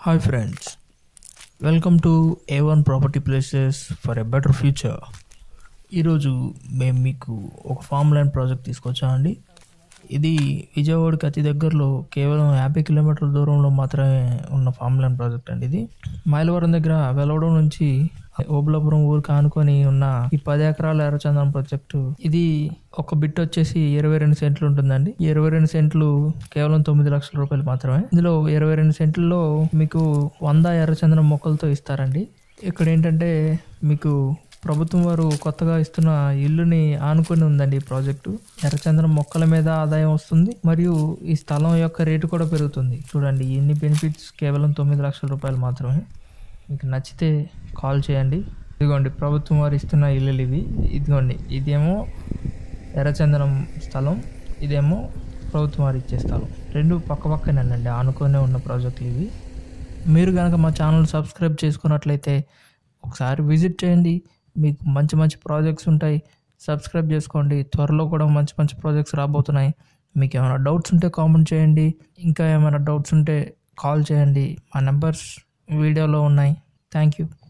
hi friends welcome to A one property places for a better future ఈరోజు మేము మీకు ఒక ఫామ్ ల్యాండ్ ప్రాజెక్ట్ తీసుకొచ్చామండి ఇది విజయవాడకి అతి దగ్గరలో కేవలం యాభై కిలోమీటర్ల దూరంలో మాత్రమే ఉన్న ఫామ్ ల్యాండ్ ప్రాజెక్ట్ అండి ఇది మైలవరం దగ్గర వెలవడం నుంచి ఓబులాపురం ఊరికి ఆనుకొని ఉన్న ఈ పది ఎకరాల ఎర్రచందనం ప్రాజెక్టు ఇది ఒక బిట్ వచ్చేసి ఇరవై రెండు సెంట్లు ఉంటుందండి ఈ ఇరవై రెండు సెంట్లు కేవలం తొమ్మిది లక్షల రూపాయలు మాత్రమే ఇందులో ఇరవై రెండు సెంట్లలో మీకు వంద ఎర్రచందనం మొక్కలతో ఇస్తారండి ఇక్కడ ఏంటంటే మీకు ప్రభుత్వం వారు కొత్తగా ఇస్తున్న ఇల్లుని ఆనుకొని ఉందండి ఈ ప్రాజెక్టు ఎర్రచందనం మొక్కల మీద ఆదాయం వస్తుంది మరియు ఈ స్థలం యొక్క రేటు కూడా పెరుగుతుంది చూడండి ఎన్ని బెనిఫిట్స్ కేవలం తొమ్మిది లక్షల రూపాయలు మాత్రమే మీకు నచ్చితే కాల్ చేయండి ఇదిగోండి ప్రభుత్వం వారు ఇస్తున్న ఇల్లులు ఇవి ఇదిగోండి ఇదేమో ఎర్రచందనం స్థలం ఇదేమో ప్రభుత్వం వారు ఇచ్చే స్థలం రెండు పక్క పక్కనేనండి ఆనుకొనే ఉన్న ప్రాజెక్టులు ఇవి మీరు కనుక మా ఛానల్ సబ్స్క్రైబ్ చేసుకున్నట్లయితే ఒకసారి విజిట్ చేయండి మీకు మంచి మంచి ప్రాజెక్ట్స్ ఉంటాయి సబ్స్క్రైబ్ చేసుకోండి త్వరలో కూడా మంచి మంచి ప్రాజెక్ట్స్ రాబోతున్నాయి మీకు ఏమైనా డౌట్స్ ఉంటే కామెంట్ చేయండి ఇంకా ఏమైనా డౌట్స్ ఉంటే కాల్ చేయండి మా నెంబర్స్ వీడియోలో ఉన్నాయి థ్యాంక్ యూ